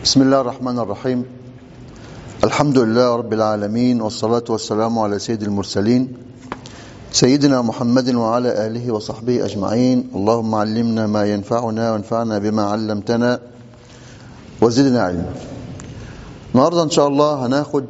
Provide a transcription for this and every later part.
بسم الله الرحمن الرحيم الحمد لله رب العالمين والصلاة والسلام على سيد المرسلين سيدنا محمد وعلى آله وصحبه أجمعين اللهم علمنا ما ينفعنا وانفعنا بما علمتنا وزدنا علما النهاردة إن شاء الله هناخد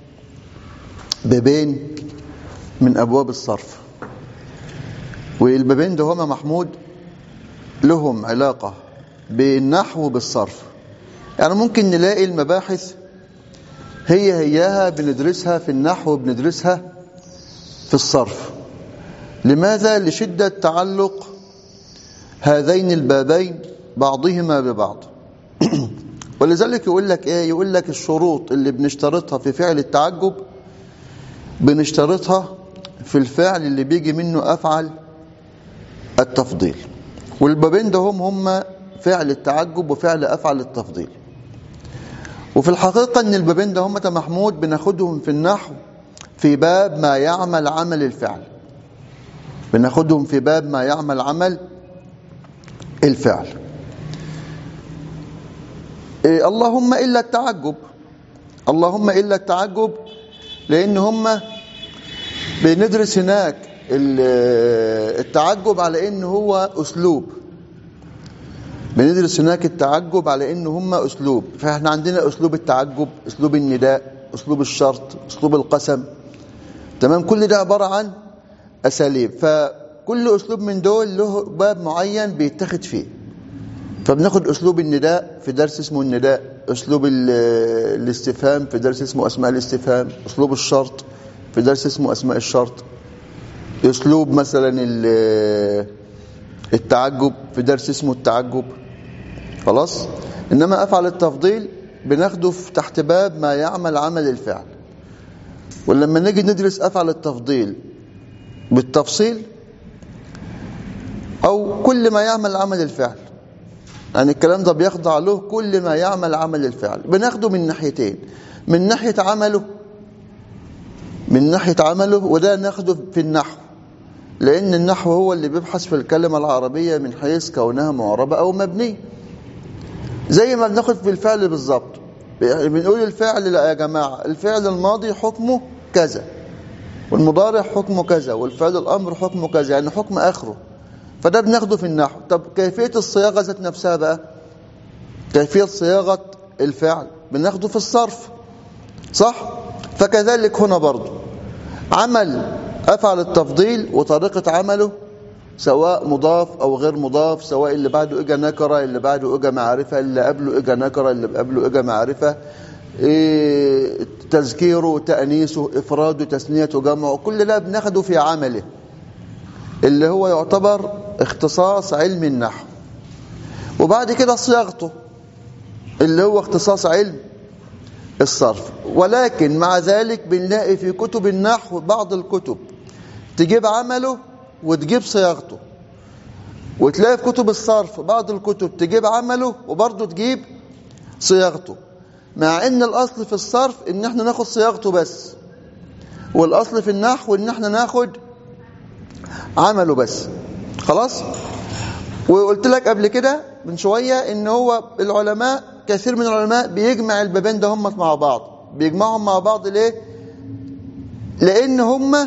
بابين من أبواب الصرف والبابين ده هما محمود لهم علاقة بالنحو وبالصرف يعني ممكن نلاقي المباحث هي هياها بندرسها في النحو وبندرسها في الصرف لماذا لشدة تعلق هذين البابين بعضهما ببعض ولذلك يقول لك ايه يقول لك الشروط اللي بنشترطها في فعل التعجب بنشترطها في الفعل اللي بيجي منه افعل التفضيل والبابين ده هم هم فعل التعجب وفعل افعل التفضيل وفي الحقيقة ان البابين ده هم محمود بناخدهم في النحو في باب ما يعمل عمل الفعل بناخدهم في باب ما يعمل عمل الفعل إيه اللهم إلا التعجب اللهم إلا التعجب لأن هم بندرس هناك التعجب على إن هو أسلوب بندرس هناك التعجب على إن هم أسلوب فإحنا عندنا أسلوب التعجب أسلوب النداء أسلوب الشرط أسلوب القسم تمام كل ده عبارة عن أساليب فكل أسلوب من دول له باب معين بيتخذ فيه فبناخد أسلوب النداء في درس اسمه النداء أسلوب الاستفهام في درس اسمه أسماء الاستفهام أسلوب الشرط في درس اسمه أسماء الشرط أسلوب مثلا التعجب في درس اسمه التعجب خلاص إنما أفعل التفضيل بناخده في تحت باب ما يعمل عمل الفعل ولما نيجي ندرس أفعل التفضيل بالتفصيل أو كل ما يعمل عمل الفعل يعني الكلام ده بيخضع له كل ما يعمل عمل الفعل بناخده من ناحيتين من ناحية عمله من ناحية عمله وده ناخده في النحو لأن النحو هو اللي بيبحث في الكلمة العربية من حيث كونها معربة أو مبنية زي ما بناخد في الفعل بالظبط بنقول الفعل لا يا جماعة الفعل الماضي حكمه كذا والمضارع حكمه كذا والفعل الأمر حكمه كذا يعني حكم آخره فده بناخده في النحو طب كيفية الصياغة ذات نفسها بقى كيفية صياغة الفعل بناخده في الصرف صح فكذلك هنا برضو عمل أفعل التفضيل وطريقة عمله سواء مضاف أو غير مضاف سواء اللي بعده إجا نكرة اللي بعده إجا معرفة اللي قبله إجا نكرة اللي قبله إجا معرفة إيه تذكيره تأنيسه إفراده تثنيته جمعه كل ده بناخده في عمله اللي هو يعتبر اختصاص علم النحو وبعد كده صياغته اللي هو اختصاص علم الصرف ولكن مع ذلك بنلاقي في كتب النحو بعض الكتب تجيب عمله وتجيب صياغته وتلاقي في كتب الصرف بعض الكتب تجيب عمله وبرضه تجيب صياغته مع ان الاصل في الصرف ان احنا ناخد صياغته بس والاصل في النحو ان احنا ناخد عمله بس خلاص وقلت لك قبل كده من شوية ان هو العلماء كثير من العلماء بيجمع البابين ده هم مع بعض بيجمعهم مع بعض ليه لان هم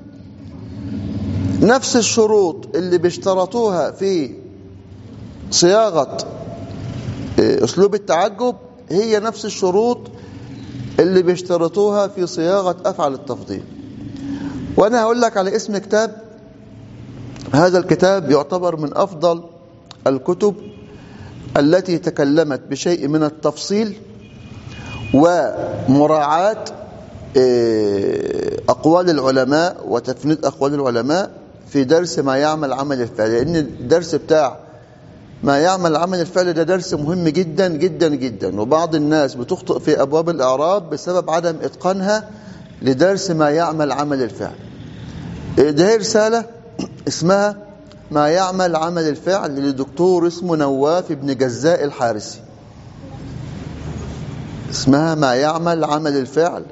نفس الشروط اللي بيشترطوها في صياغة اسلوب التعجب هي نفس الشروط اللي بيشترطوها في صياغة افعل التفضيل وانا هقول لك على اسم كتاب هذا الكتاب يعتبر من أفضل الكتب التي تكلمت بشيء من التفصيل ومراعاة أقوال العلماء وتفنيد أقوال العلماء في درس ما يعمل عمل الفعل لأن الدرس بتاع ما يعمل عمل الفعل ده درس مهم جدا جدا جدا وبعض الناس بتخطئ في أبواب الإعراب بسبب عدم إتقانها لدرس ما يعمل عمل الفعل ده رسالة اسمها ما يعمل عمل الفعل لدكتور اسمه نواف بن جزاء الحارسي اسمها ما يعمل عمل الفعل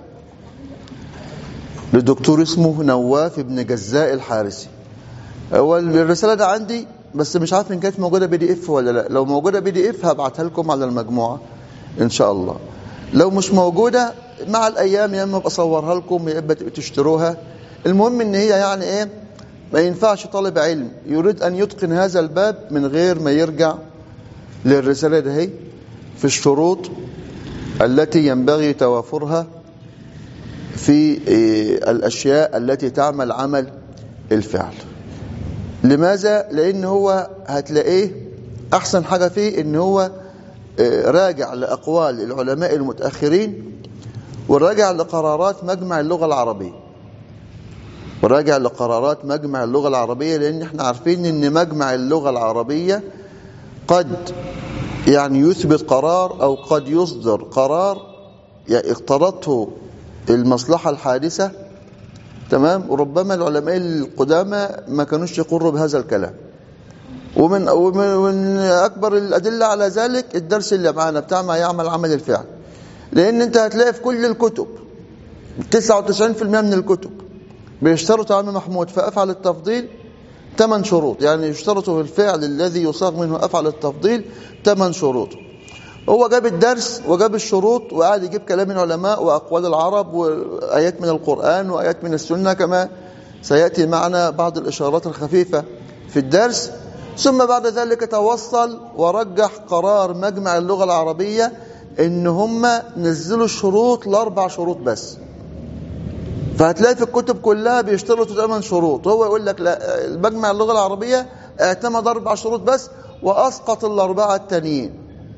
لدكتور اسمه نواف بن جزاء الحارسي هو الرسالة ده عندي بس مش عارف ان كانت موجودة بي دي اف ولا لا لو موجودة بي دي اف هبعتها لكم على المجموعة إن شاء الله لو مش موجودة مع الأيام يا إما بصورها لكم يا إما تشتروها المهم إن هي يعني إيه ما ينفعش طالب علم يريد أن يتقن هذا الباب من غير ما يرجع للرسالة دهي في الشروط التي ينبغي توافرها في الأشياء التي تعمل عمل الفعل لماذا؟ لأن هو هتلاقيه أحسن حاجة فيه إن هو راجع لأقوال العلماء المتأخرين وراجع لقرارات مجمع اللغة العربية وراجع لقرارات مجمع اللغة العربية لأن احنا عارفين إن مجمع اللغة العربية قد يعني يثبت قرار أو قد يصدر قرار يعني اقترضته المصلحة الحادثة تمام وربما العلماء القدامى ما كانوش يقروا بهذا الكلام ومن, ومن أكبر الأدلة على ذلك الدرس اللي معانا بتاع ما يعمل عمل الفعل لأن أنت هتلاقي في كل الكتب 99% من الكتب بيشترط عم محمود في أفعل التفضيل ثمان شروط يعني يشترط في الفعل الذي يصاغ منه أفعل التفضيل ثمان شروط هو جاب الدرس وجاب الشروط وقعد يجيب كلام العلماء وأقوال العرب وآيات من القرآن وآيات من السنة كما سيأتي معنا بعض الإشارات الخفيفة في الدرس ثم بعد ذلك توصل ورجح قرار مجمع اللغة العربية ان هم نزلوا الشروط لاربع شروط بس فهتلاقي في الكتب كلها بيشترطوا ثمان شروط هو يقول لك لا المجمع اللغة العربية اعتمد اربع شروط بس واسقط الاربعة التانيين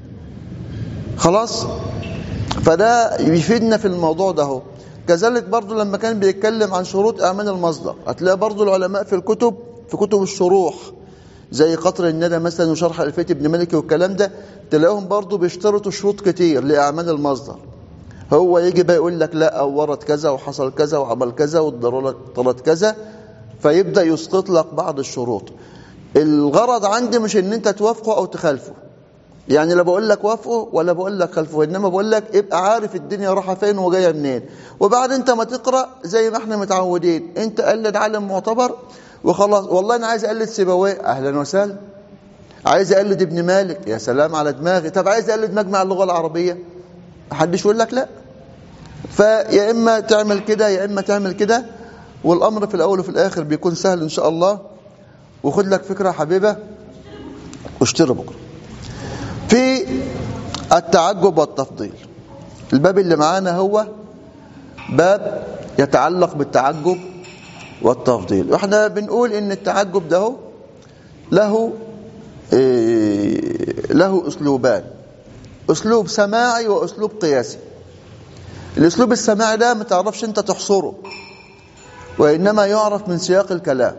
خلاص فده يفيدنا في الموضوع ده هو. كذلك برضو لما كان بيتكلم عن شروط اعمال المصدر هتلاقي برضو العلماء في الكتب في كتب الشروح زي قطر الندى مثلا وشرح الفيت ابن مالك والكلام ده تلاقيهم برضو بيشترطوا شروط كتير لأعمال المصدر هو يجي بقى يقول لك لا ورد كذا وحصل كذا وعمل كذا والضرورة اقتضت كذا فيبدأ يسقط لك بعض الشروط الغرض عندي مش ان انت توافقه او تخالفه يعني لا بقول لك وافقه ولا بقول لك خالفه انما بقول لك ابقى عارف الدنيا رايحه فين وجايه منين وبعد انت ما تقرا زي ما احنا متعودين انت قلد عالم معتبر وخلاص والله انا عايز اقلد سيبويه اهلا وسهلا عايز اقلد ابن مالك يا سلام على دماغي طب عايز اقلد مجمع اللغه العربيه محدش يقول لك لا فيا اما تعمل كده يا اما تعمل كده والامر في الاول وفي الاخر بيكون سهل ان شاء الله وخد لك فكره حبيبه واشتري بكره في التعجب والتفضيل الباب اللي معانا هو باب يتعلق بالتعجب والتفضيل واحنا بنقول ان التعجب ده له إيه له اسلوبان اسلوب سماعي واسلوب قياسي الاسلوب السماعي ده ما تعرفش انت تحصره وانما يعرف من سياق الكلام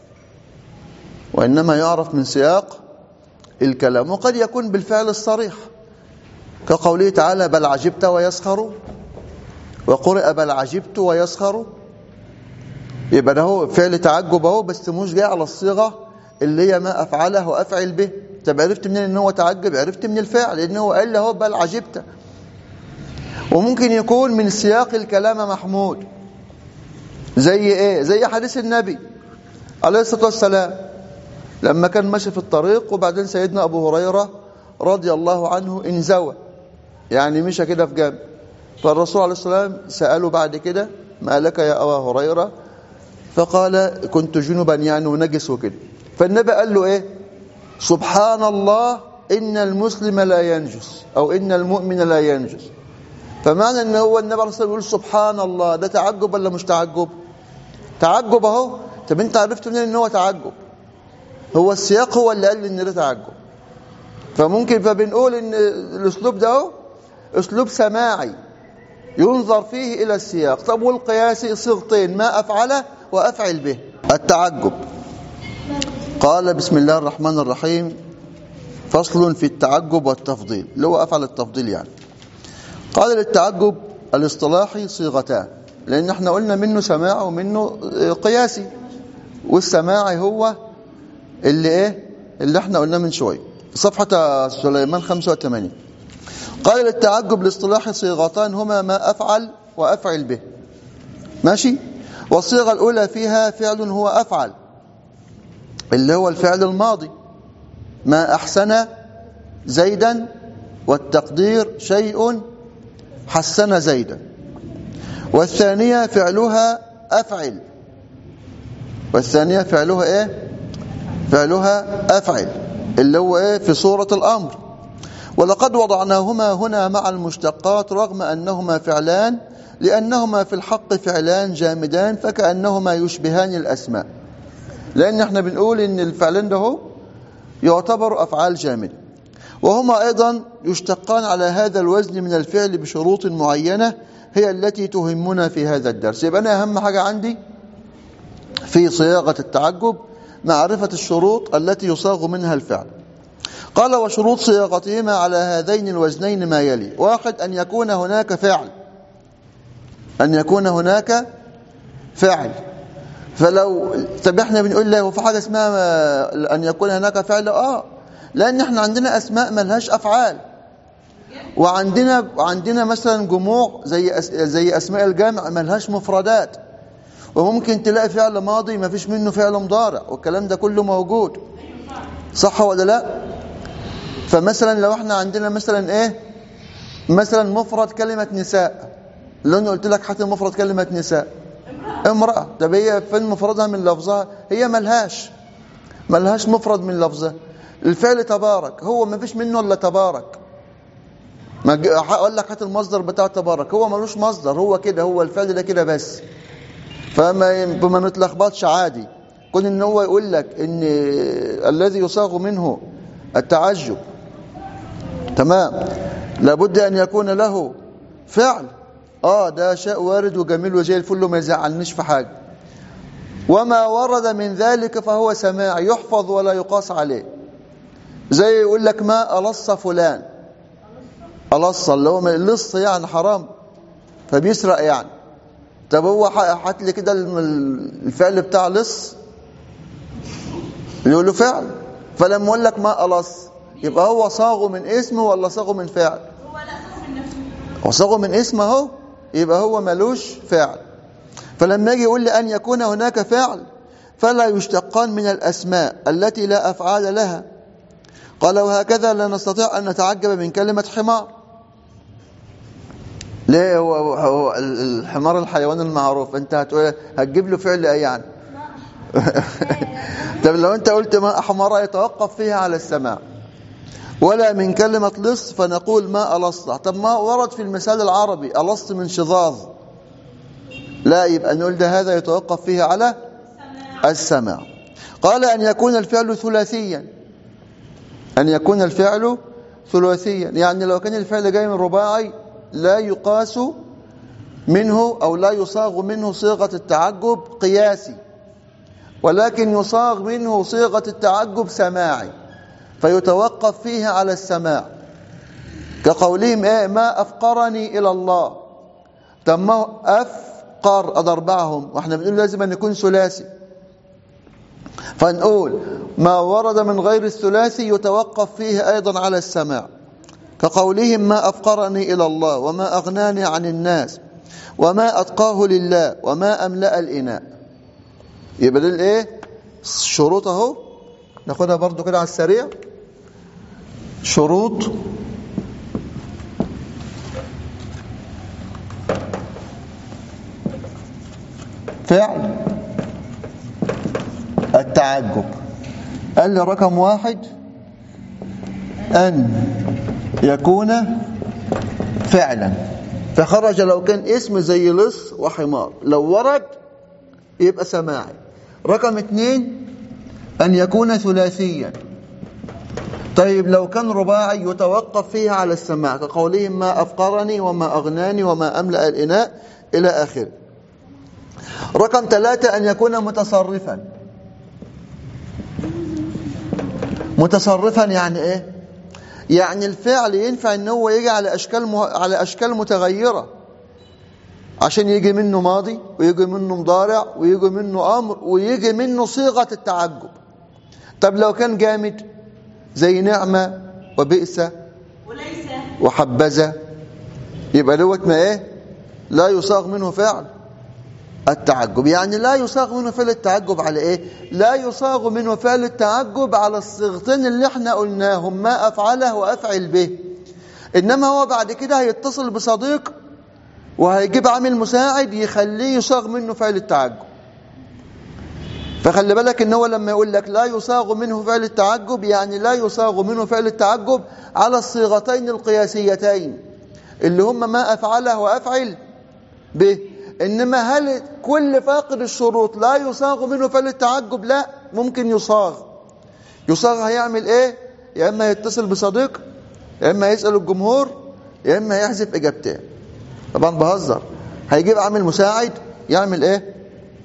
وانما يعرف من سياق الكلام وقد يكون بالفعل الصريح كقوله تعالى بل عجبت ويسخر وقرئ بل عجبت ويسخر يبقى ده هو فعل تعجب اهو بس مش جاي على الصيغه اللي هي ما افعله وافعل به طب عرفت منين ان هو تعجب عرفت من الفعل لان هو قال له بل عجبت وممكن يكون من سياق الكلام محمود زي ايه زي حديث النبي عليه الصلاه والسلام لما كان ماشي في الطريق وبعدين سيدنا ابو هريره رضي الله عنه انزوى يعني مشى كده في جنب فالرسول عليه الصلاه والسلام ساله بعد كده ما لك يا ابا هريره فقال كنت جنبا يعني ونجس وكده فالنبي قال له ايه سبحان الله ان المسلم لا ينجس او ان المؤمن لا ينجس فمعنى ان هو النبي عليه الصلاه والسلام يقول سبحان الله ده تعجب ولا مش تعجب تعجب اهو طب انت عرفت منين ان هو تعجب هو السياق هو اللي قال لي ان ده تعجب فممكن فبنقول ان الاسلوب ده اهو اسلوب سماعي ينظر فيه الى السياق طب والقياسي صيغتين ما افعله وافعل به التعجب قال بسم الله الرحمن الرحيم فصل في التعجب والتفضيل اللي هو افعل التفضيل يعني قال للتعجب الاصطلاحي صيغتان لان احنا قلنا منه سماع ومنه قياسي والسماعي هو اللي ايه اللي احنا قلناه من شويه صفحه سليمان 85 قال للتعجب الاصطلاحي صيغتان هما ما افعل وافعل به ماشي والصيغه الاولى فيها فعل هو افعل اللي هو الفعل الماضي ما احسن زيدا والتقدير شيء حسن زيدا والثانية فعلها أفعل والثانية فعلها إيه فعلها أفعل اللي هو إيه في صورة الأمر ولقد وضعناهما هنا مع المشتقات رغم أنهما فعلان لأنهما في الحق فعلان جامدان فكأنهما يشبهان الأسماء لأن احنا بنقول إن الفعلان ده يعتبر أفعال جامدة وهما أيضا يشتقان على هذا الوزن من الفعل بشروط معينة هي التي تهمنا في هذا الدرس يبقى أنا أهم حاجة عندي في صياغة التعجب معرفة الشروط التي يصاغ منها الفعل قال وشروط صياغتهما على هذين الوزنين ما يلي واحد أن يكون هناك فعل أن يكون هناك فعل فلو طب احنا بنقول له في حاجة اسمها أن يكون هناك فعل آه لأن احنا عندنا أسماء ملهاش أفعال وعندنا عندنا مثلا جموع زي زي أسماء الجامع ملهاش مفردات وممكن تلاقي فعل ماضي ما فيش منه فعل مضارع والكلام ده كله موجود صح ولا لا فمثلا لو احنا عندنا مثلا ايه مثلا مفرد كلمة نساء لو انا قلت لك حتى مفرد كلمة نساء امرأة طب هي فين مفردها من لفظها هي ملهاش ملهاش مفرد من لفظها الفعل تبارك هو ما فيش منه الا تبارك ما اقول لك هات المصدر بتاع تبارك هو ملوش مصدر هو كده هو الفعل ده كده بس فما ما نتلخبطش عادي كون ان هو يقول لك ان الذي يصاغ منه التعجب تمام لابد ان يكون له فعل اه ده شيء وارد وجميل وزي الفل وما يزعلنيش في حاجه وما ورد من ذلك فهو سماع يحفظ ولا يقاس عليه زي يقول لك ما ألص فلان ألص اللي هو اللص يعني حرام فبيسرق يعني طب هو حط لي كده الفعل بتاع لص يقول له فعل فلما اقول لك ما ألص يبقى هو صاغه من اسمه ولا صاغه من فعل هو لا من نفسه هو صاغه من اسمه اهو يبقى هو ملوش فعل فلما يجي يقول لي أن يكون هناك فعل فلا يشتقان من الأسماء التي لا أفعال لها قال وهكذا لا نستطيع أن نتعجب من كلمة حمار ليه هو, هو الحمار الحيوان المعروف انت هتقول هتجيب له فعل ايه يعني طب لو انت قلت ما احمر يتوقف فيها على السماع ولا من كلمة لص فنقول ما ألص طب ما ورد في المثال العربي ألص من شظاظ لا يبقى نقول ده هذا يتوقف فيه على السماع قال أن يكون الفعل ثلاثيا أن يكون الفعل ثلاثيا يعني لو كان الفعل جاي من رباعي لا يقاس منه أو لا يصاغ منه صيغة التعجب قياسي ولكن يصاغ منه صيغة التعجب سماعي فيتوقف فيها على السماع كقولهم ايه ما أفقرني إلى الله طب ما أفقر أضربعهم واحنا بنقول لازم أن يكون ثلاثي فنقول ما ورد من غير الثلاثي يتوقف فيه أيضا على السماع كقولهم ما أفقرني إلى الله وما أغناني عن الناس وما أتقاه لله وما أملأ الإناء يبقى دي الايه الشروط اهو ناخدها برضو كده على السريع شروط فعل التعجب قال لي رقم واحد أن يكون فعلا فخرج لو كان اسم زي لص وحمار لو ورد يبقى سماعي رقم اثنين أن يكون ثلاثيا طيب لو كان رباعي يتوقف فيها على السماع كقولهم ما أفقرني وما أغناني وما أملأ الإناء إلى آخره رقم ثلاثة أن يكون متصرفا متصرفا يعني إيه يعني الفعل ينفع ان هو يجي على اشكال مه... على اشكال متغيره عشان يجي منه ماضي ويجي منه مضارع ويجي منه امر ويجي منه صيغه التعجب طب لو كان جامد زي نعمه وبئس وليس وحبذا يبقى دوت ما ايه لا يصاغ منه فعل التعجب يعني لا يصاغ منه فعل التعجب على ايه لا يصاغ منه فعل التعجب على الصيغتين اللي احنا قلناهم ما افعله وافعل به انما هو بعد كده هيتصل بصديق وهيجيب عامل مساعد يخليه يصاغ منه فعل التعجب فخلي بالك ان هو لما يقول لك لا يصاغ منه فعل التعجب يعني لا يصاغ منه فعل التعجب على الصيغتين القياسيتين اللي هما ما افعله وافعل به انما هل كل فاقد الشروط لا يصاغ منه فعل التعجب لا ممكن يصاغ يصاغ هيعمل ايه يا اما يتصل بصديق يا اما يسال الجمهور يا اما يحذف اجابتين طبعا بهزر هيجيب عامل مساعد يعمل ايه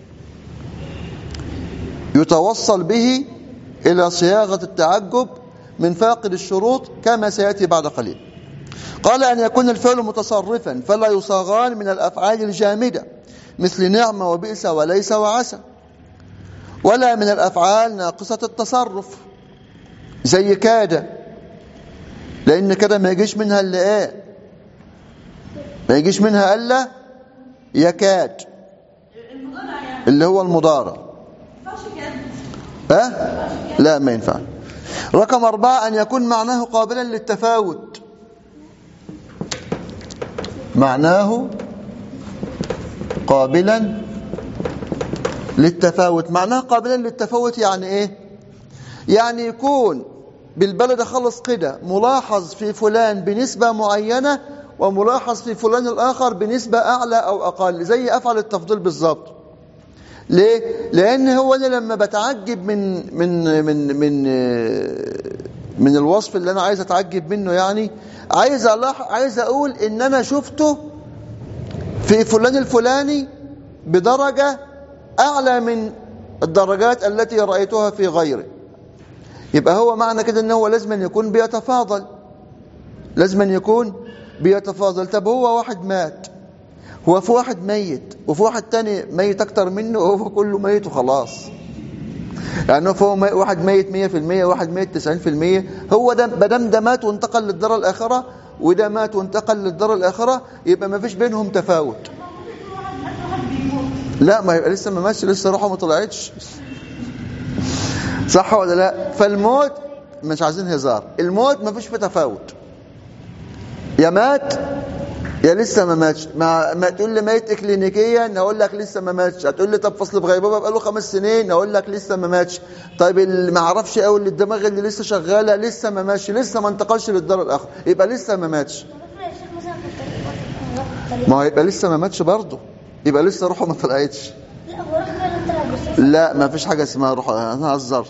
يتوصل به الى صياغه التعجب من فاقد الشروط كما سياتي بعد قليل قال ان يكون الفعل متصرفا فلا يصاغان من الافعال الجامده مثل نعم وبئس وليس وعسى ولا من الافعال ناقصه التصرف زي كاد لان كده ما يجيش منها الا ايه ما يجيش منها الا يكاد المضارع يعني اللي هو المضارع ما ينفعش كده ها لا ما ينفع رقم أربعة أن يكون معناه قابلا للتفاوت معناه قابلا للتفاوت معناه قابلا للتفاوت يعني ايه يعني يكون بالبلد خلص كده ملاحظ في فلان بنسبة معينة وملاحظ في فلان الآخر بنسبة أعلى أو أقل زي أفعل التفضيل بالظبط ليه؟ لأن هو أنا لما بتعجب من من من من من الوصف اللي أنا عايز أتعجب منه يعني عايز ألاح عايز أقول إن أنا شفته في فلان الفلاني بدرجة أعلى من الدرجات التي رأيتها في غيره يبقى هو معنى كده إن هو لازم أن يكون بيتفاضل لازم أن يكون بيتفاضل طب هو واحد مات هو في واحد ميت وفي واحد تاني ميت اكتر منه وهو كله ميت وخلاص يعني هو مي- واحد ميت 100% واحد ميت 90% هو ده بدم ده مات وانتقل للدار الاخره وده مات وانتقل للدار الاخره يبقى ما فيش بينهم تفاوت واحد مات واحد بيموت لا ما يبقى لسه ما ماتش لسه روحه ما طلعتش صح ولا لا فالموت مش عايزين هزار الموت ما فيش فيه تفاوت يا مات يا لسه ما ماتش ما, ما تقول لي ميت اكلينيكيا هقول لك لسه ما ماتش هتقول لي طب فصل بغيبوبه بقى له خمس سنين هقول لك لسه ما ماتش طيب اللي ما اعرفش قوي اللي الدماغ اللي لسه شغاله لسه ما ماتش لسه ما انتقلش للدار الاخر يبقى لسه ما ماتش افرض الشيخ مثلا في الطريق في الطريق ما هو يبقى لسه ما ماتش برضه يبقى لسه روحه ما طلعتش لا هو راح فعلا طلع بس لا ما فيش حاجة اسمها روح أنا هزر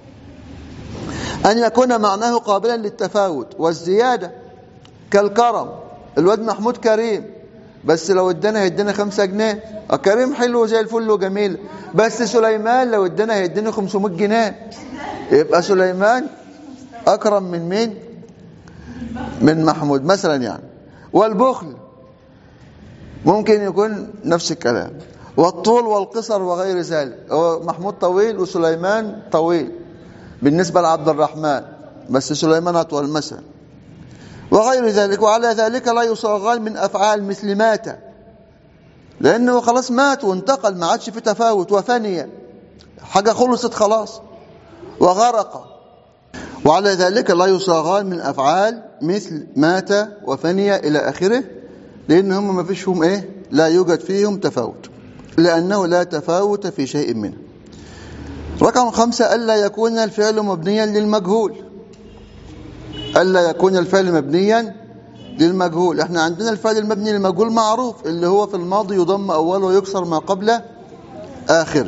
أن يكون معناه قابلا للتفاوت والزيادة كالكرم الواد محمود كريم بس لو ادانا هيدينا خمسة جنيه آه، كريم حلو زي الفل وجميل بس سليمان لو ادانا هيدينا 500 جنيه يبقى سليمان أكرم من مين من محمود مثلا يعني والبخل ممكن يكون نفس الكلام والطول والقصر وغير ذلك هو محمود طويل وسليمان طويل بالنسبة لعبد الرحمن بس سليمان أطول مثلا وغير ذلك وعلى ذلك لا يصاغان من أفعال مثل مات لأنه خلاص مات وانتقل ما عادش في تفاوت وفني حاجة خلصت خلاص وغرق وعلى ذلك لا يصاغان من أفعال مثل مات وفني إلى آخره لأن هم ما فيش فيهم إيه لا يوجد فيهم تفاوت لأنه لا تفاوت في شيء منه رقم خمسة ألا يكون الفعل مبنيا للمجهول ألا يكون الفعل مبنيا للمجهول احنا عندنا الفعل المبني للمجهول معروف اللي هو في الماضي يضم أوله ويكسر ما قبل آخره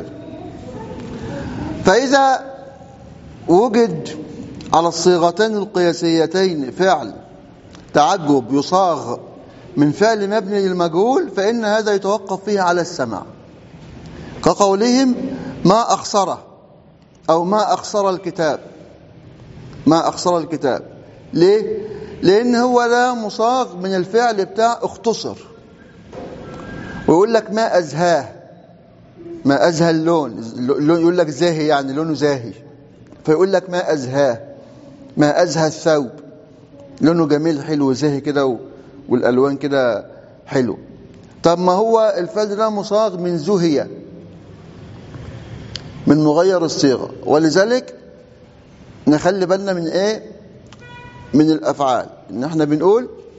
فإذا وجد على الصيغتين القياسيتين فعل تعجب يصاغ من فعل مبني للمجهول فإن هذا يتوقف فيه على السمع كقولهم ما أخسره أو ما أخسر الكتاب ما أخسر الكتاب ليه؟ لأن هو لا مصاغ من الفعل بتاع اختصر ويقول لك ما أزهاه ما أزهى اللون اللون يقول لك زاهي يعني لونه زاهي فيقول لك ما أزهاه ما أزهى الثوب لونه جميل حلو زاهي كده و- والألوان كده حلو طب ما هو الفعل ده مصاغ من زهية من مغير الصيغة ولذلك نخلي بالنا من ايه من الافعال ان احنا بنقول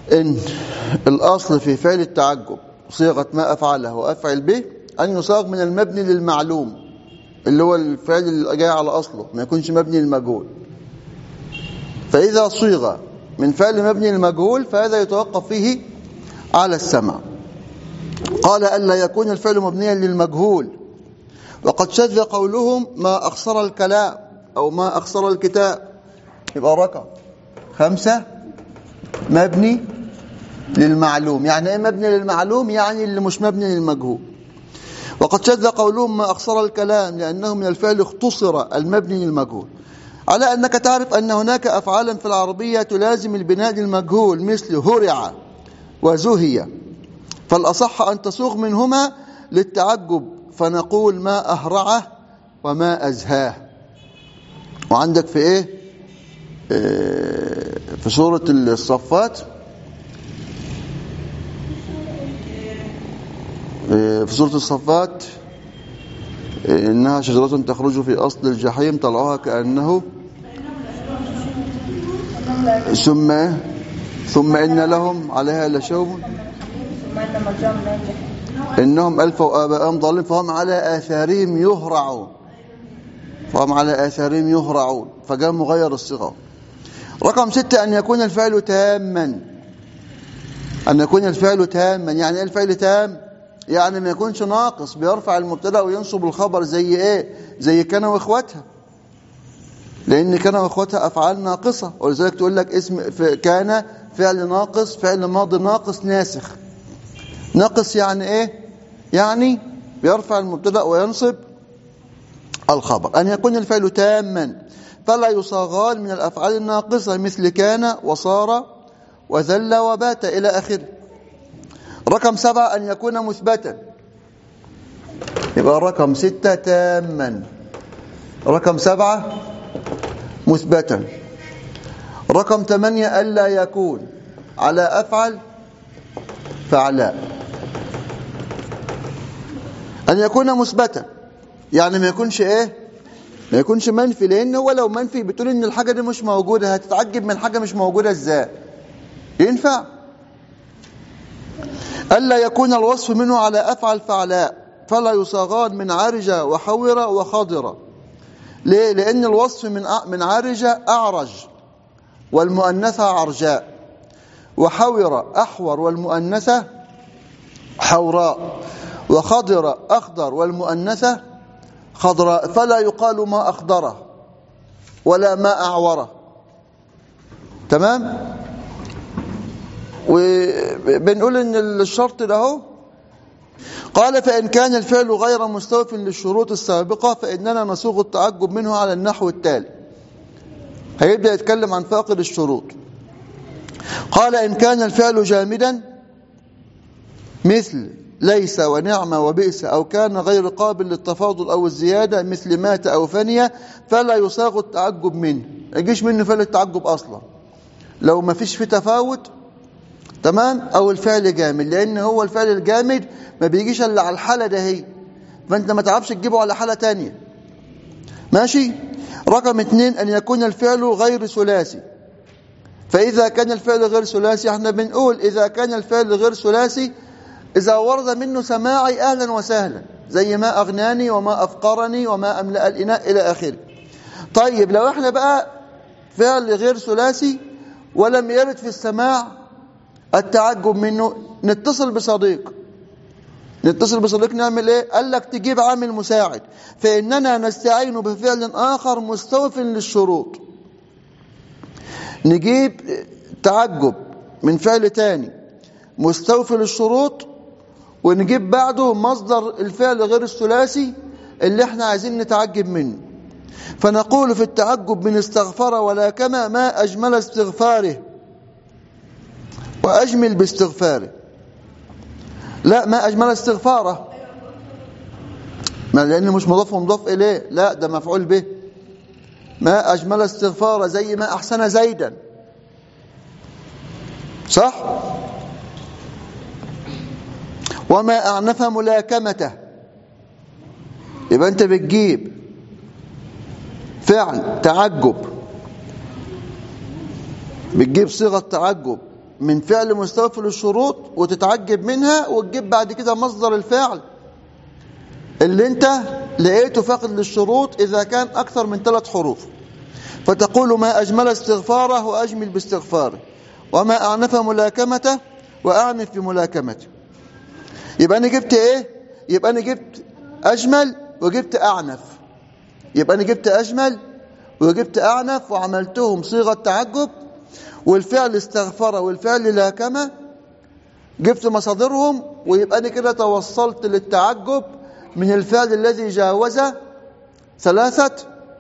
إن الأصل في فعل التعجب صيغة ما أفعله وأفعل به أن يصاغ من المبني للمعلوم اللي هو الفعل اللي جاي على أصله ما يكونش مبني للمجهول فإذا صيغ من فعل مبني للمجهول فهذا يتوقف فيه على السمع قال ألا يكون الفعل مبنيا للمجهول وقد شذ قولهم ما أخسر الكلام أو ما أخسر الكتاب يبقى رقم خمسة مبني للمعلوم يعني ايه مبني للمعلوم يعني اللي مش مبني للمجهول وقد شذ قولهم ما أخسر الكلام لأنه من الفعل اختصر المبني للمجهول على أنك تعرف أن هناك أفعالا في العربية تلازم البناء للمجهول مثل هرع وزهي فالأصح أن تصوغ منهما للتعجب فنقول ما أهرعه وما أزهاه وعندك في إيه إيه، في سورة الصفات إيه، في سورة الصفات إيه، إنها شجرة تخرج في أصل الجحيم طلعها كأنه ثم ثم إن لهم عليها لشوب ثم إن مرجعهم لا ينجح إنهم ألفوا آباءهم ضالين فهم على آثارهم يهرعون فهم على آثارهم يهرعون فجاء مغير الصيغة رقم ستة أن يكون الفعل تاما أن يكون الفعل تاما يعني إيه الفعل تام يعني ما يكونش ناقص بيرفع المبتدا وينصب الخبر زي إيه زي كان وإخواتها لأن كان وإخواتها أفعال ناقصة ولذلك تقول لك اسم ف- كان فعل ناقص فعل ماضي ناقص ناسخ ناقص يعني ايه يعني بيرفع المبتدا وينصب الخبر ان يكون الفعل تاما فلا يصاغان من الافعال الناقصه مثل كان وصار وذل وبات الى اخره رقم سبعة أن يكون مثبتا يبقى رقم ستة تاما رقم سبعة مثبتا رقم ثمانية ألا يكون على أفعل فعلاء أن يكون مثبتا يعني ما يكونش إيه ما يكونش منفي لأن هو لو منفي بتقول إن الحاجة دي مش موجودة هتتعجب من حاجة مش موجودة إزاي ينفع ألا يكون الوصف منه على أفعل فعلاء فلا يصاغان من عارجة وحورة وخضرة ليه؟ لأن الوصف من أ- من عارجة أعرج والمؤنثة عرجاء وحور أحور والمؤنثة حوراء وخضر أخضر والمؤنثة خضراء فلا يقال ما أخضره ولا ما أعوره تمام وبنقول ان الشرط ده هو قال فإن كان الفعل غير مستوف للشروط السابقة فإننا نسوغ التعجب منه على النحو التالي هيبدأ يتكلم عن فاقد الشروط قال إن كان الفعل جامدا مثل ليس ونعم وبئس أو كان غير قابل للتفاضل أو الزيادة مثل مات أو فني فلا يصاغ التعجب منه ما يجيش منه فعل التعجب أصلا لو ما فيش في تفاوت تمام أو الفعل جامد لأن هو الفعل الجامد ما بيجيش إلا على الحالة ده هي فأنت ما تعرفش تجيبه على حالة تانية ماشي رقم اتنين أن يكون الفعل غير ثلاثي فإذا كان الفعل غير ثلاثي احنا بنقول إذا كان الفعل غير ثلاثي إذا ورد منه سماعي أهلا وسهلا زي ما أغناني وما أفقرني وما أملأ الإناء إلى آخره طيب لو احنا بقى فعل غير ثلاثي ولم يرد في السماع التعجب منه نتصل بصديق نتصل بصديق نعمل ايه قال لك تجيب عامل مساعد فإننا نستعين بفعل آخر مستوف للشروط نجيب تعجب من فعل تاني مستوفي للشروط ونجيب بعده مصدر الفعل غير الثلاثي اللي احنا عايزين نتعجب منه فنقول في التعجب من استغفر ولا كما ما أجمل استغفاره وأجمل باستغفاره لا ما أجمل استغفاره ما لأنه مش مضاف ومضاف إليه لا ده مفعول به ما أجمل استغفاره زي ما أحسن زيدا صح وما أعنف ملاكمته يبقى أنت بتجيب فعل تعجب بتجيب صيغة تعجب من فعل مستوفي للشروط وتتعجب منها وتجيب بعد كده مصدر الفعل اللي انت لقيته فاقد للشروط إذا كان أكثر من ثلاث حروف فتقول ما أجمل استغفاره وأجمل باستغفاره وما أعنف ملاكمته وأعنف بملاكمته يبقى أنا جبت إيه؟ يبقى أنا جبت أجمل وجبت أعنف يبقى أنا جبت أجمل وجبت أعنف وعملتهم صيغة تعجب والفعل استغفر والفعل لاكمه جبت مصادرهم ويبقى أنا كده توصلت للتعجب من الفعل الذي جاوز ثلاثة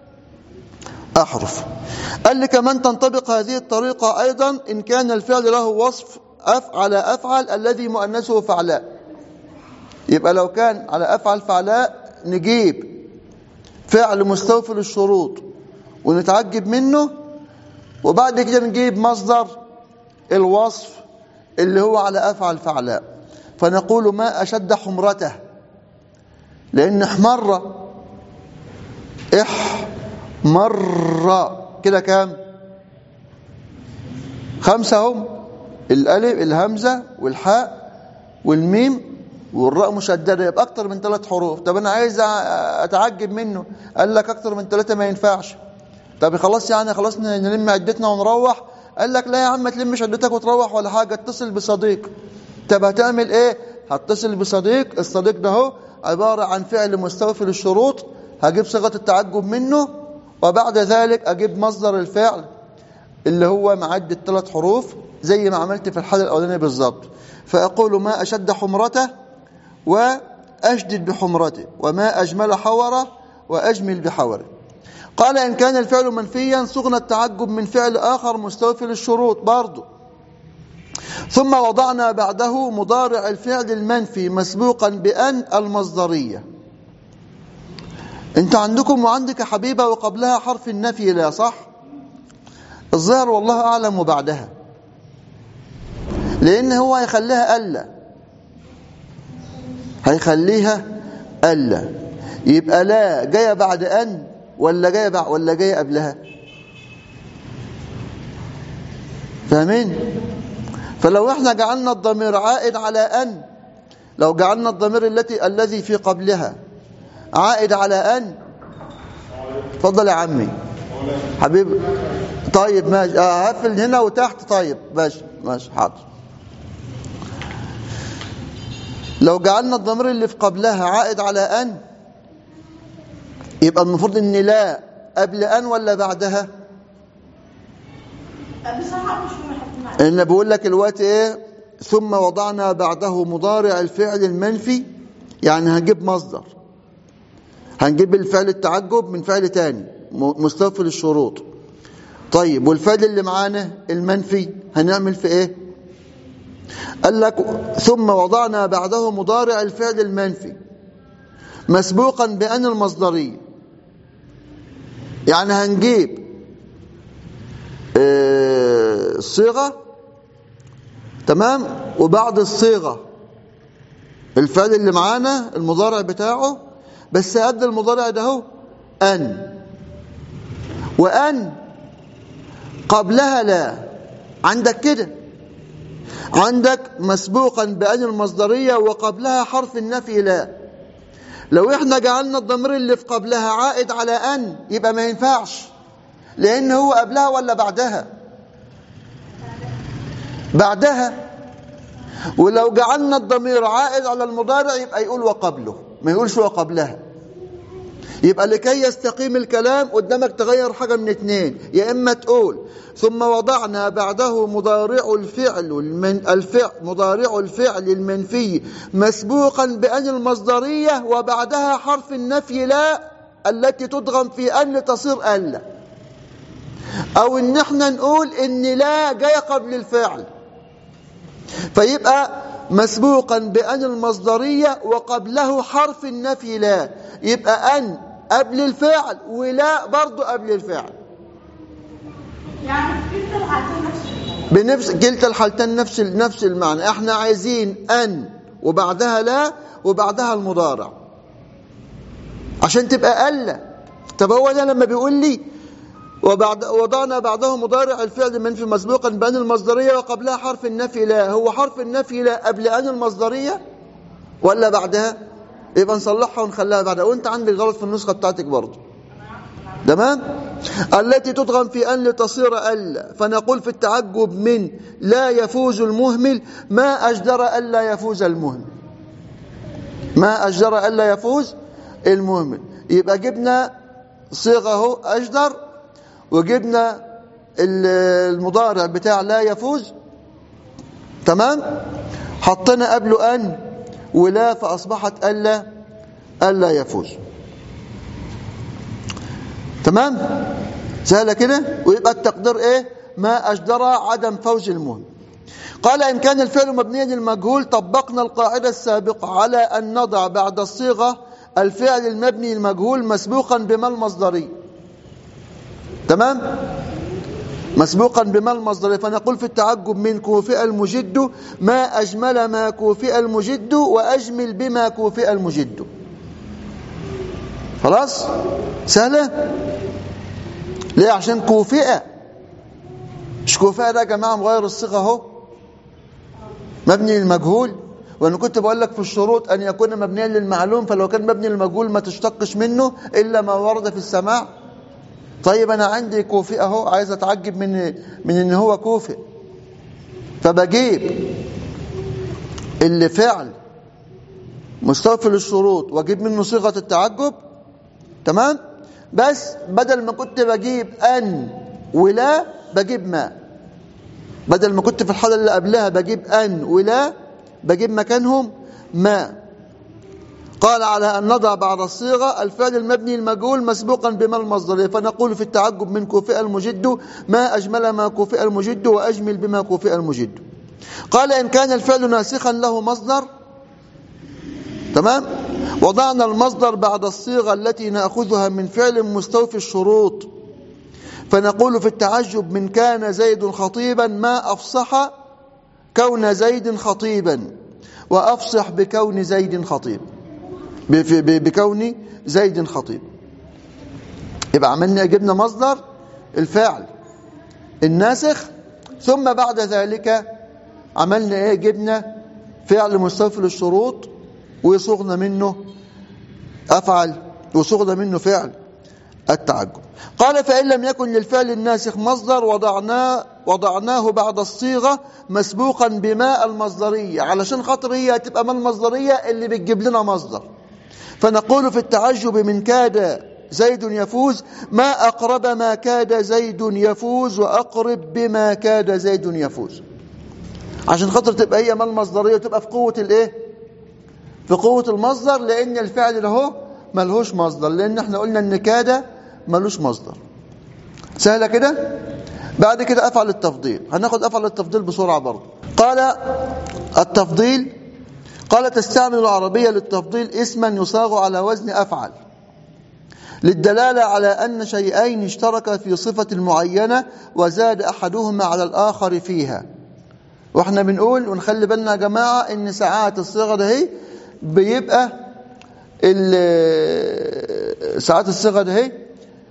أحرف قال لي كمان تنطبق هذه الطريقة أيضا إن كان الفعل له وصف أفعل أفعل الذي مؤنثه فعلاء يبقى لو كان على أفعل فعلاء نجيب فعل مستوفي للشروط ونتعجب منه وبعد كده نجيب مصدر الوصف اللي هو على أفعل فعلاء فنقول ما أشد حمرته لأن احمر احمر كده كام خمسة هم الألف الهمزة والحاء والميم والراء مشددة يبقى أكتر من ثلاث حروف طب أنا عايز أتعجب منه قال لك أكتر من ثلاثة ما ينفعش طب خلاص يعني خلاص نلم عدتنا ونروح قال لك لا يا عم ما تلمش عدتك وتروح ولا حاجة اتصل بصديق طب هتعمل ايه هتصل بصديق الصديق ده هو عبارة عن فعل مستوفي للشروط هجيب صيغة التعجب منه وبعد ذلك أجيب مصدر الفعل اللي هو معد الثلاث حروف زي ما عملت في الحالة الأولانية بالظبط فأقول ما أشد حمرته وأشدد بحمرته وما أجمل حوره وأجمل بحوره قال إن كان الفعل منفيا صغنا التعجب من فعل آخر مستوفي للشروط برضه ثم وضعنا بعده مضارع الفعل المنفي مسبوقا بأن المصدرية انت عندكم وعندك حبيبة وقبلها حرف النفي لا صح الظاهر والله أعلم وبعدها لأن هو هيخليها ألا هيخليها ألا يبقى لا جاية بعد أن ولا جاية بعد ولا جاية قبلها فاهمين فلو احنا جعلنا الضمير عائد على أن لو جعلنا الضمير التي الذي في قبلها عائد على أن اتفضل يا عمي حبيبي طيب ماشي هقفل هنا وتحت طيب ماشي ماشي حاضر لو جعلنا الضمير اللي في قبلها عائد على أن يبقى المفروض ان لا قبل أن ولا بعدها بصراحة مش محتمل ان بقول لك الوقت ايه ثم وضعنا بعده مضارع الفعل المنفي يعني هنجيب مصدر هنجيب الفعل التعجب من فعل تاني م- مستوفي للشروط طيب والفعل اللي معانا المنفي هنعمل في ايه قال لك ثم وضعنا بعده مضارع الفعل المنفي مسبوقا بأن المصدرية يعني هنجيب آه، الصيغة تمام وبعد الصيغة الفعل اللي معانا المضارع بتاعه بس قبل المضارع ده هو أن وأن قبلها لا عندك كده عندك مسبوقا بأن المصدرية وقبلها حرف النفي لا لو احنا جعلنا الضمير اللي في قبلها عائد على أن يبقى ما ينفعش لأن هو قبلها ولا بعدها بعدها ولو جعلنا الضمير عائد على المضارع يبقى يقول وقبله ما يقولش وقبلها يبقى لكي يستقيم الكلام قدامك تغير حاجة من اتنين يا إما تقول ثم وضعنا بعده مضارع الفعل المن الفعل مضارع الفعل المنفي مسبوقا بأن المصدرية وبعدها حرف النفي لا التي تدغم في أن لتصير ألا أو إن احنا نقول إن لا جاية قبل الفعل فيبقى مسبوقا بأن المصدرية وقبله حرف النفي لا يبقى أن قبل الفعل ولا برضو قبل الفعل يعني في كلتا الحالتين نفس الشيء. بنفس كلتا الحالتين نفس نفس المعنى احنا عايزين أن وبعدها لا وبعدها المضارع عشان تبقى ألا طب هو ده لما بيقول لي وبعد وضعنا بعده مضارع الفعل منفي مسبوقا بأن المصدرية وقبلها حرف النفي لا هو حرف النفي لا قبل أن المصدرية ولا بعدها يبقى نصلحها ونخليها بعدها وانت عندك غلط في النسخة بتاعتك برضه تمام التي تضغم في أن لتصير ألا فنقول في التعجب من لا يفوز المهمل ما أجدر ألا يفوز المهمل ما أجدر ألا يفوز المهمل يبقى جبنا صيغة اهو أجدر وجبنا ال- المضارع بتاع لا يفوز تمام حطينا قبله أن ولا فأصبحت ألا ألا يفوز تمام سهلة كده ويبقى التقدير ايه ما أجدر عدم فوز المهم قال إن كان الفعل مبنيا للمجهول طبقنا القاعدة السابقة على أن نضع بعد الصيغة الفعل المبني المجهول مسبوقا بما المصدري تمام مسبوقا بما المصدري فنقول في التعجب من كوفئ المجد ما أجمل ما كوفئ المجد وأجمل بما كوفئ المجد خلاص سهلة ليه عشان كوفئة مش كوفئة ده يا جماعة مغير الصيغة اهو مبني للمجهول وانا كنت بقول لك في الشروط ان يكون مبنيا للمعلوم فلو كان مبني للمجهول ما تشتقش منه الا ما ورد في السماع طيب انا عندي كوفئ اهو عايز اتعجب من من ان هو كوفئ فبجيب اللي فعل مستوفي للشروط واجيب منه صيغه التعجب تمام بس بدل ما كنت بجيب ان ولا بجيب ما بدل ما كنت في الحاله اللي قبلها بجيب ان ولا بجيب مكانهم ما قال على أن نضع بعد الصيغة الفعل المبني المجهول مسبوقا بما المصدر فنقول في التعجب من كوفئ المجد ما أجمل ما كوفئ المجد وأجمل بما كوفئ المجد قال إن كان الفعل ناسخا له مصدر تمام وضعنا المصدر بعد الصيغة التي نأخذها من فعل مستوفي الشروط فنقول في التعجب من كان زيد خطيبا ما أفصح كون زيد خطيبا وأفصح بكون زيد خطيب بكون زيد خطيب يبقى عملنا جبنا مصدر الفاعل الناسخ ثم بعد ذلك عملنا ايه جبنا فعل مستوفي للشروط وصغنا منه افعل وصغنا منه فعل التعجب قال فإن لم يكن للفعل الناسخ مصدر وضعناه وضعناه بعد الصيغة مسبوقا بماء المصدرية علشان خاطر هي تبقى ما المصدرية اللي بتجيب لنا مصدر فنقول في التعجب من كاد زيد يفوز ما أقرب ما كاد زيد يفوز وأقرب بما كاد زيد يفوز عشان خاطر تبقى هي ما المصدرية وتبقى في قوة الايه في قوة المصدر لأن الفعل اللي هو ملهوش مصدر لأن احنا قلنا ان كاد ملوش مصدر سهلة كده بعد كده أفعل التفضيل هناخد أفعل التفضيل بسرعة برضه قال التفضيل قال تستعمل العربية للتفضيل اسما يصاغ على وزن أفعل للدلالة على أن شيئين اشتركا في صفة معينة وزاد أحدهما على الآخر فيها واحنا بنقول ونخلي بالنا يا جماعة ان ساعات الصيغة ده هي بيبقى ساعات الصيغة ده هي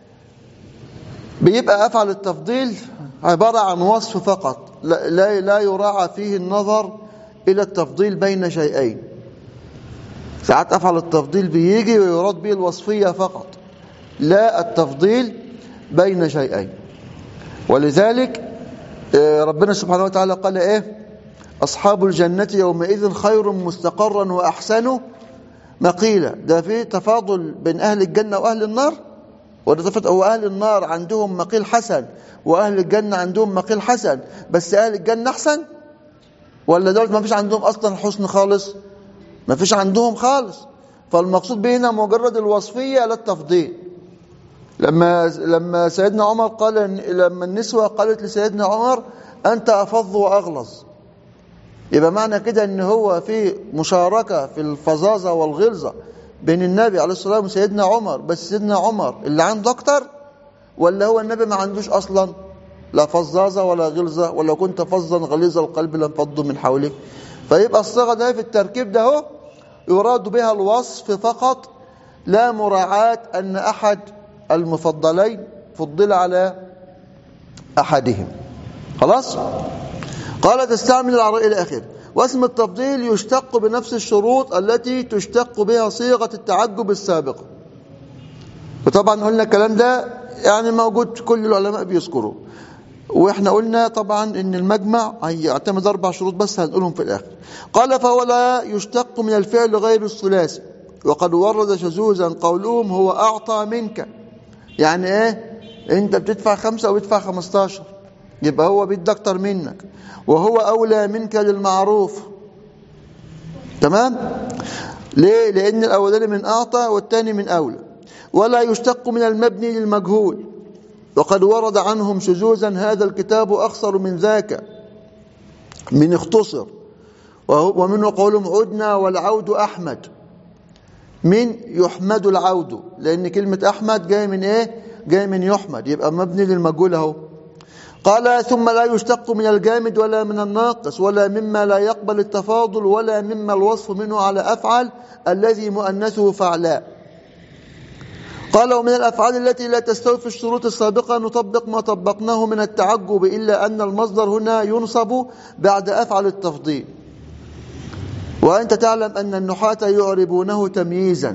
بيبقى أفعل التفضيل عبارة عن وصف فقط لا, لا, لا يراعى فيه النظر إلى التفضيل بين شيئين ساعات أفعل التفضيل بيجي ويراد به الوصفية فقط لا التفضيل بين شيئين ولذلك ربنا سبحانه وتعالى قال إيه أصحاب الجنة يومئذ خير مستقرا وأحسن مقيلا ده في تفاضل بين أهل الجنة وأهل النار وده تفاضل هو أهل النار عندهم مقيل حسن وأهل الجنة عندهم مقيل حسن بس أهل الجنة أحسن ولا دول ما فيش عندهم أصلا حسن خالص ما فيش عندهم خالص فالمقصود بهنا مجرد الوصفية لا التفضيل لما لما سيدنا عمر قال لما النسوة قالت لسيدنا عمر أنت أفض وأغلظ يبقى معنى كده ان هو في مشاركة في الفظاظة والغلظة بين النبي عليه الصلاة والسلام وسيدنا عمر بس سيدنا عمر اللي عنده اكتر ولا هو النبي ما عندوش اصلا لا فظاظة ولا غلظة ولو كنت فظا غليظ القلب لانفضوا من حولك فيبقى الصيغة ده في التركيب ده هو يراد بها الوصف فقط لا مراعاة أن أحد المفضلين فضل على أحدهم خلاص قال تستعمل العراء إلى آخره واسم التفضيل يشتق بنفس الشروط التي تشتق بها صيغة التعجب السابقة وطبعا قلنا الكلام ده يعني موجود كل العلماء بيذكروه واحنا قلنا طبعا ان المجمع هيعتمد اربع شروط بس هنقولهم في الاخر قال فهو لا يشتق من الفعل غير الثلاثي وقد ورد شذوذا قولهم هو اعطى منك يعني ايه انت بتدفع خمسة وبيدفع خمستاشر يبقى هو بيدي اكتر منك وهو اولى منك للمعروف تمام ليه لان الاولاني من اعطى والثاني من اولى ولا يشتق من المبني للمجهول وقد ورد عنهم شذوذا هذا الكتاب أخصر من ذاك من اختصر وهو- ومنه قولهم عدنا والعود أحمد من يحمد العود لأن كلمة أحمد جاي من إيه جاي من يحمد يبقى مبني للمجهول أهو قال ثم لا يشتق من الجامد ولا من الناقص ولا مما لا يقبل التفاضل ولا مما الوصف منه على أفعل الذي مؤنثه فعلاء قال ومن الأفعال التي لا تستوفي الشروط السابقة نطبق ما طبقناه من التعجب إلا أن المصدر هنا ينصب بعد أفعل التفضيل وأنت تعلم أن النحاة يعربونه تمييزا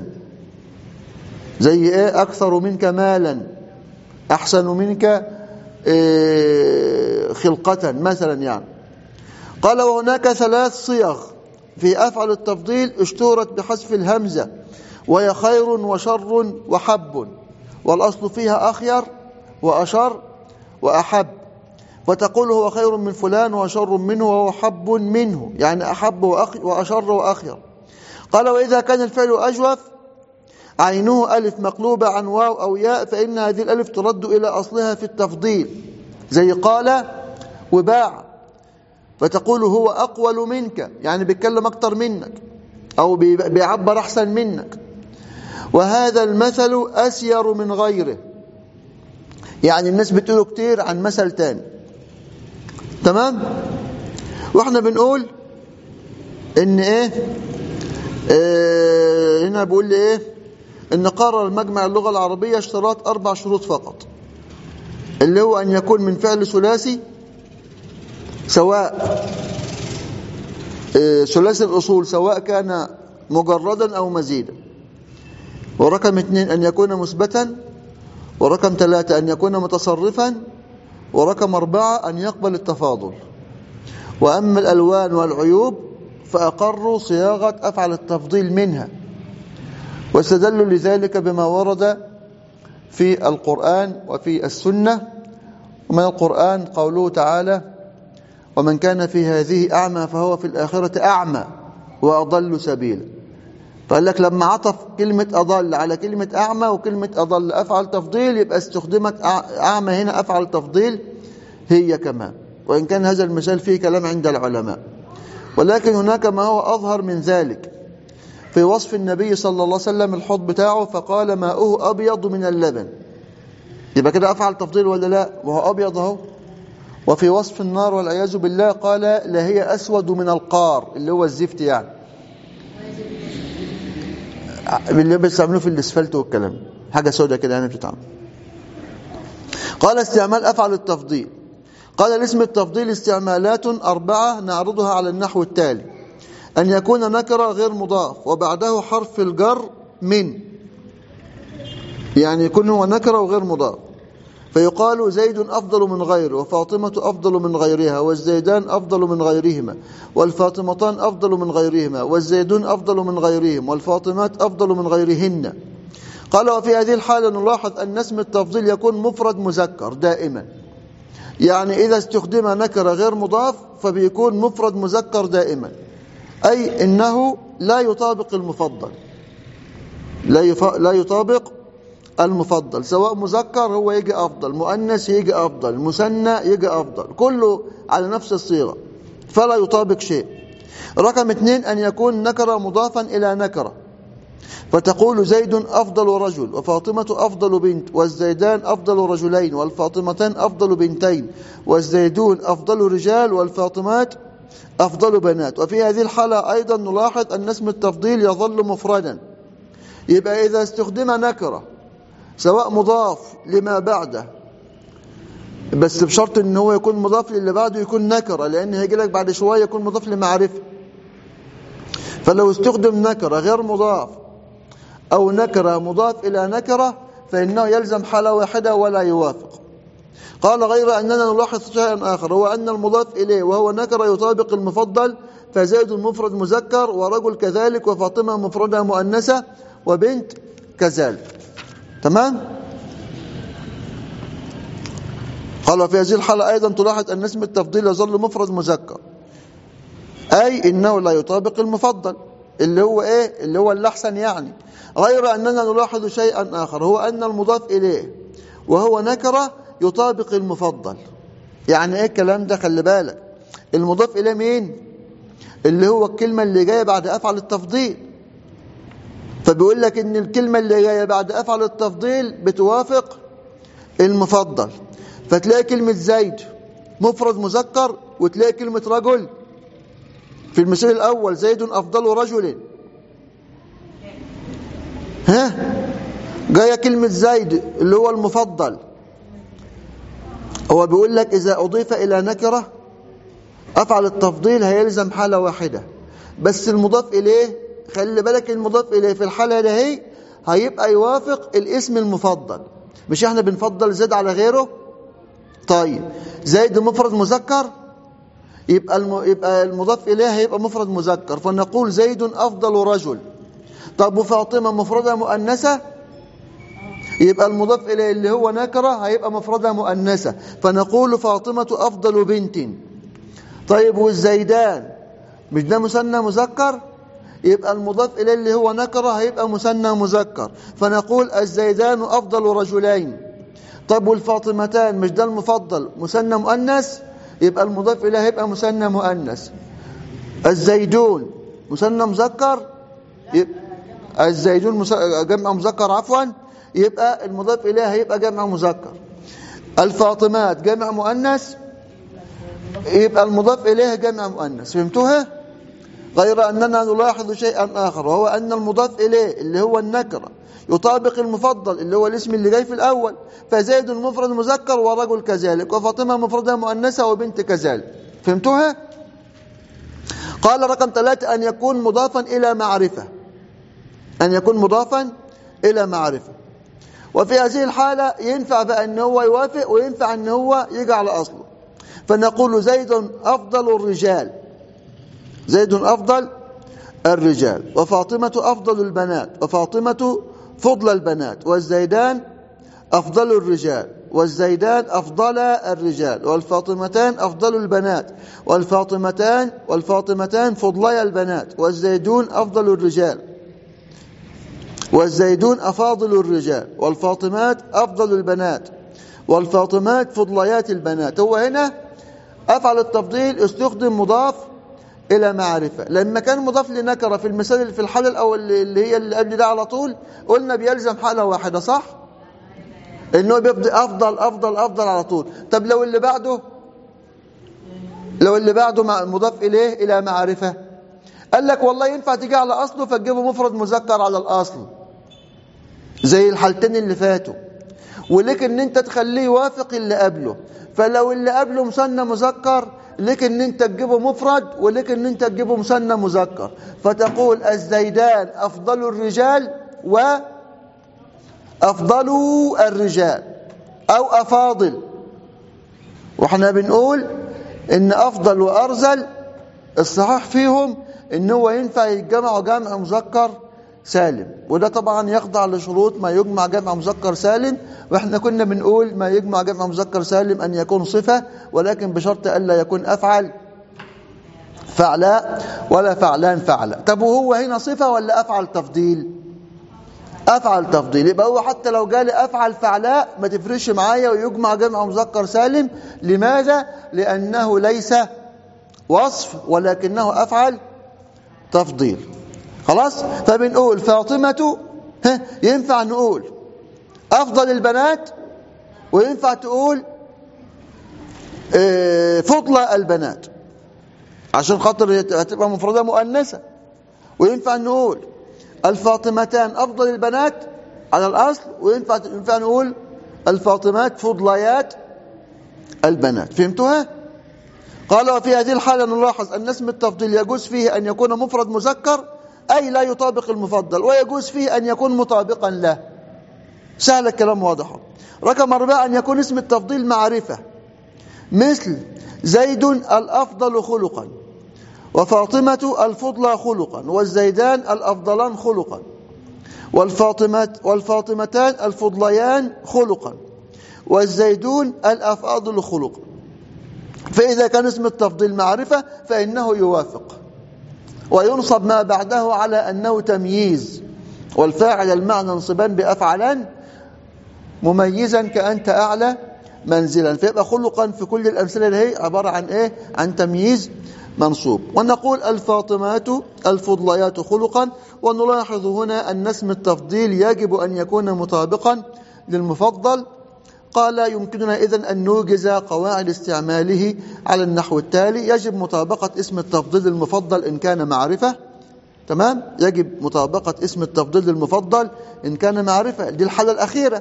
زي إيه أكثر منك مالا أحسن منك إيه خلقة مثلا يعني قال وهناك ثلاث صيغ في أفعل التفضيل اشتهرت بحذف الهمزة وهي خير وشر وحب والأصل فيها أخير وأشر وأحب فتقول هو خير من فلان وشر منه وهو حب منه يعني أحب وأخ وأشر وأخير قال وإذا كان الفعل أجوف عينه ألف مقلوبة عن واو أو ياء فإن هذه الألف ترد إلى أصلها في التفضيل زي قال وباع فتقول هو أقول منك يعني بيتكلم أكتر منك أو بي- بيعبر أحسن منك وهذا المثل أسير من غيره يعني الناس بتقوله كتير عن مثل تاني تمام واحنا بنقول ان ايه آه هنا بيقول لي ايه ان قرر المجمع اللغة العربية اشتراط اربع شروط فقط اللي هو ان يكون من فعل ثلاثي سواء آه، ثلاثي الأصول سواء كان مجردا أو مزيدا ورقم اثنين أن يكون مثبتا ورقم ثلاثة أن يكون متصرفا ورقم أربعة أن يقبل التفاضل وأما الألوان والعيوب فأقروا صياغة أفعل التفضيل منها واستدلوا لذلك بما ورد في القرآن وفي السنة ومن القرآن قوله تعالى ومن كان في هذه أعمى فهو في الآخرة أعمى وأضل سبيلا فقال لك لما عطف كلمة أضل على كلمة أعمى وكلمة أضل أفعل تفضيل يبقى استخدمت أع- أعمى هنا أفعل تفضيل هي كمان وإن كان هذا المثال فيه كلام عند العلماء ولكن هناك ما هو أظهر من ذلك في وصف النبي صلى الله عليه وسلم الحوض بتاعه فقال ماؤه أبيض من اللبن يبقى كده أفعل تفضيل ولا لا وهو أبيض أهو وفي وصف النار والعياذ بالله قال لا هي أسود من القار اللي هو الزفت يعني اللي بيستعملوه في الاسفلت والكلام حاجة سودة كده يعني بتتعمل قال استعمال أفعل التفضيل قال الاسم التفضيل استعمالات أربعة نعرضها على النحو التالي أن يكون نكرة غير مضاف وبعده حرف الجر من يعني يكون هو نكرة وغير مضاف فيقال زيد أفضل من غيره وفاطمة أفضل من غيرها والزيدان أفضل من غيرهما والفاطمتان أفضل من غيرهما والزيدون أفضل من غيرهم والفاطمات أفضل من غيرهن قال وفي هذه الحالة نلاحظ أن اسم التفضيل يكون مفرد مذكر دائما يعني إذا استخدم نكرة غير مضاف فبيكون مفرد مذكر دائما أي إنه لا يطابق المفضل لا, يف... لا يطابق المفضل سواء مذكر هو يجي أفضل مؤنث يجي أفضل مثنى يجي أفضل كله على نفس الصيغة فلا يطابق شيء رقم اثنين أن يكون نكرة مضافا إلى نكرة فتقول زيد أفضل رجل وفاطمة أفضل بنت والزيدان أفضل رجلين والفاطمتان أفضل بنتين والزيدون أفضل رجال والفاطمات أفضل بنات وفي هذه الحالة أيضا نلاحظ أن اسم التفضيل يظل مفردا يبقى إذا استخدم نكرة سواء مضاف لما بعده بس بشرط ان هو يكون مضاف للي بعده يكون نكره لان هيجي لك بعد شويه يكون مضاف لمعرفه فلو استخدم نكره غير مضاف او نكره مضاف الى نكره فانه يلزم حاله واحده ولا يوافق قال غير اننا نلاحظ شيئا اخر هو ان المضاف اليه وهو نكره يطابق المفضل فزيد مفرد مذكر ورجل كذلك وفاطمه مفرده مؤنثه وبنت كذلك تمام قال وفي هذه الحالة أيضا تلاحظ أن اسم التفضيل يظل مفرد مذكر أي إنه لا يطابق المفضل اللي هو إيه اللي هو الأحسن يعني غير أننا نلاحظ شيئا آخر هو أن المضاف إليه وهو نكرة يطابق المفضل يعني إيه الكلام ده خلي بالك المضاف إليه مين اللي هو الكلمة اللي جاية بعد أفعل التفضيل فبيقول لك إن الكلمة اللي جاية بعد أفعل التفضيل بتوافق المفضل فتلاقي كلمة زيد مفرد مذكر وتلاقي كلمة رجل في المثال الأول زيد أفضل رجل ها جاية كلمة زيد اللي هو المفضل هو بيقول لك إذا أضيف إلى نكرة أفعل التفضيل هيلزم حالة واحدة بس المضاف إليه خلي بالك المضاف إليه في الحالة ده هي هيبقى يوافق الاسم المفضل مش احنا بنفضل زيد على غيره طيب زيد مفرد مذكر يبقى الم... يبقى المضاف اليه هيبقى مفرد مذكر فنقول زيد افضل رجل طب وفاطمه مفرده مؤنثه يبقى المضاف اليه اللي هو نكره هيبقى مفرده مؤنثه فنقول فاطمه افضل بنت طيب والزيدان مش ده مثنى مذكر يبقى المضاف اليه اللي هو نكره هيبقى مثنى مذكر فنقول الزيدان افضل رجلين طب والفاطمتان مش ده المفضل مثنى مؤنث يبقى المضاف اليه هيبقى مثنى مؤنث الزيدون مثنى مذكر يبقى الزيدون مس... جمع مذكر عفوا يبقى المضاف اليه هيبقى جمع مذكر الفاطمات جمع مؤنث يبقى المضاف اليه جمع مؤنث فهمتوها غير اننا نلاحظ شيئا اخر وهو ان المضاف اليه اللي هو النكره يطابق المفضل اللي هو الاسم اللي جاي في الأول فزيد مفرد مذكر ورجل كذلك وفاطمة مفردة مؤنثة وبنت كذلك فهمتوها؟ قال رقم ثلاثة أن يكون مضافا إلى معرفة أن يكون مضافا إلى معرفة وفي هذه الحالة ينفع بقى أن هو يوافق وينفع أن هو يجي على أصله فنقول زيد أفضل الرجال زيد أفضل الرجال وفاطمة أفضل البنات وفاطمة فضل البنات والزيدان أفضل الرجال والزيدان أفضل الرجال والفاطمتان أفضل البنات والفاطمتان والفاطمتان فضلي البنات والزيدون أفضل الرجال والزيدون أفاضل الرجال والفاطمات أفضل البنات والفاطمات فضليات البنات هو هنا أفعل التفضيل استخدم مضاف إلى معرفة لما كان مضاف لنكرة في المثال في الحالة الأول اللي هي اللي قبل ده على طول قلنا بيلزم حالة واحدة صح؟ إنه بيبدأ أفضل أفضل أفضل على طول طب لو اللي بعده لو اللي بعده مضاف إليه إلى معرفة قال لك والله ينفع تيجي على أصله فتجيبه مفرد مذكر على الأصل زي الحالتين اللي فاتوا ولك ان انت تخليه يوافق اللي قبله فلو اللي قبله مثنى مذكر لك ان انت تجيبه مفرد ولك ان انت تجيبه مثنى مذكر فتقول الزيدان افضل الرجال و افضل الرجال او افاضل واحنا بنقول ان افضل وارذل الصحيح فيهم ان هو ينفع يتجمعوا جمع مذكر سالم وده طبعا يخضع لشروط ما يجمع جمع مذكر سالم واحنا كنا بنقول ما يجمع جمع مذكر سالم ان يكون صفة ولكن بشرط الا يكون افعل فعلاء ولا فعلان فعلاء طب وهو هنا صفة ولا افعل تفضيل افعل تفضيل يبقى هو حتى لو جالي افعل فعلاء ما تفرقش معايا ويجمع جمع مذكر سالم لماذا لانه ليس وصف ولكنه افعل تفضيل خلاص فبنقول فاطمة ها ينفع نقول أفضل البنات وينفع تقول اه فضل البنات عشان خاطر هتبقى مفردة مؤنثة وينفع نقول الفاطمتان أفضل البنات على الأصل وينفع ينفع نقول الفاطمات فضليات البنات فهمتها؟ قال وفي هذه الحالة نلاحظ أن اسم التفضيل يجوز فيه أن يكون مفرد مذكر أي لا يطابق المفضل ويجوز فيه أن يكون مطابقا له سهل الكلام واضح رقم أربعة أن يكون اسم التفضيل معرفة مثل زيد الأفضل خلقا وفاطمة الفضلى خلقا والزيدان الأفضلان خلقا والفاطمة والفاطمتان الفضليان خلقا والزيدون الأفاضل خلقا فإذا كان اسم التفضيل معرفة فإنه يوافق وينصب ما بعده على أنه تمييز والفاعل المعنى انصبان بأفعلان مميزا كأنت أعلى منزلا فيبقى خلقا في كل الأمثلة اللي هي عبارة عن إيه عن تمييز منصوب ونقول الفاطمات الفضليات خلقا ونلاحظ هنا أن اسم التفضيل يجب أن يكون مطابقا للمفضل قال يمكننا إذن أن نوجز قواعد استعماله على النحو التالي يجب مطابقة اسم التفضيل المفضل إن كان معرفة تمام يجب مطابقة اسم التفضيل المفضل إن كان معرفة دي الحالة الأخيرة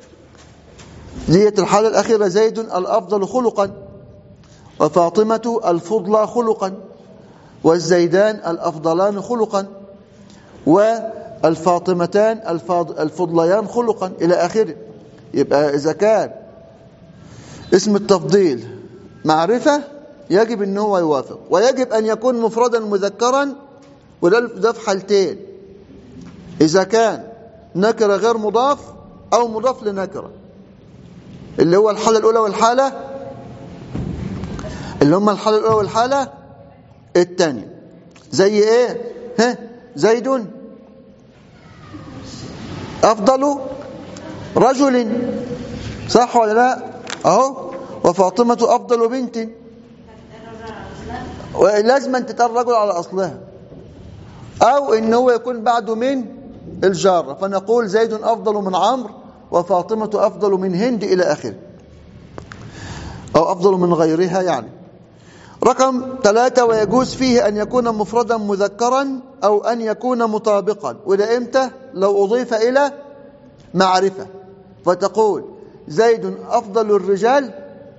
ديت الحالة الأخيرة زيد الأفضل خلقا وفاطمة الفضلى خلقا والزيدان الأفضلان خلقا والفاطمتان الفضليان خلقا إلى آخره يبقى إذا كان اسم التفضيل معرفة يجب أن هو يوافق ويجب أن يكون مفردا مذكرا وده ده في حالتين إذا كان نكرة غير مضاف أو مضاف لنكرة اللي هو الحالة الأولى والحالة اللي هم الحالة الأولى والحالة الثانية زي إيه ها زيد أفضل رجل صح ولا لا أهو وفاطمة أفضل بنت ولازم أن تتقال الرجل على أصلها أو إن هو يكون بعده من الجارة فنقول زيد أفضل من عمرو وفاطمة أفضل من هند إلى آخره أو أفضل من غيرها يعني رقم ثلاثة ويجوز فيه أن يكون مفردا مذكرا أو أن يكون مطابقا وده إمتى لو أضيف إلى معرفة فتقول زيد أفضل الرجال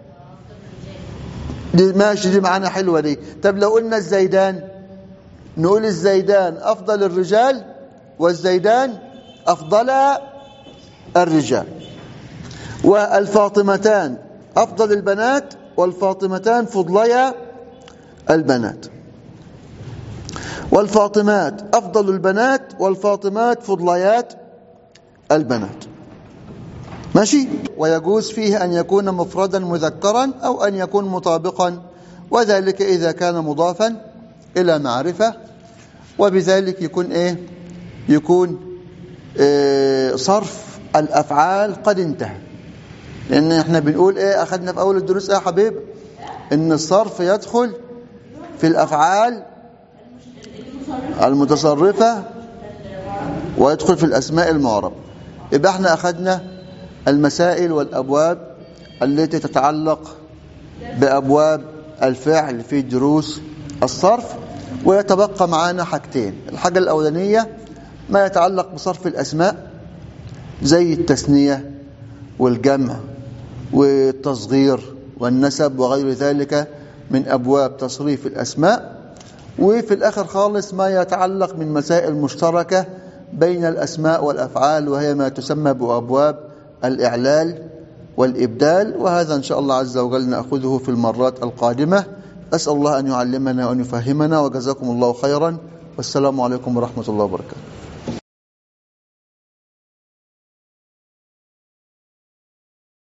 دي ماشي دي معانا حلوة دي طب لو قلنا الزيدان نقول الزيدان أفضل الرجال والزيدان أفضل الرجال والفاطمتان أفضل البنات والفاطمتان فضليا البنات والفاطمات أفضل البنات والفاطمات فضليات البنات ماشي ويجوز فيه أن يكون مفردا مذكرا أو أن يكون مطابقا وذلك إذا كان مضافا إلى معرفة وبذلك يكون إيه يكون إيه صرف الأفعال قد انتهى لأن احنا بنقول إيه أخذنا في أول الدروس إيه يا حبيب إن الصرف يدخل في الأفعال المتصرفة ويدخل في الأسماء المعربة يبقى احنا أخذنا المسائل والأبواب التي تتعلق بأبواب الفعل في دروس الصرف ويتبقى معنا حاجتين الحاجة الأولانية ما يتعلق بصرف الأسماء زي التثنية والجمع والتصغير والنسب وغير ذلك من أبواب تصريف الأسماء وفي الآخر خالص ما يتعلق من مسائل مشتركة بين الأسماء والأفعال وهي ما تسمى بأبواب الإعلال والإبدال وهذا إن شاء الله عز وجل نأخذه في المرات القادمة أسأل الله أن يعلمنا وأن يفهمنا وجزاكم الله خيرا والسلام عليكم ورحمة الله وبركاته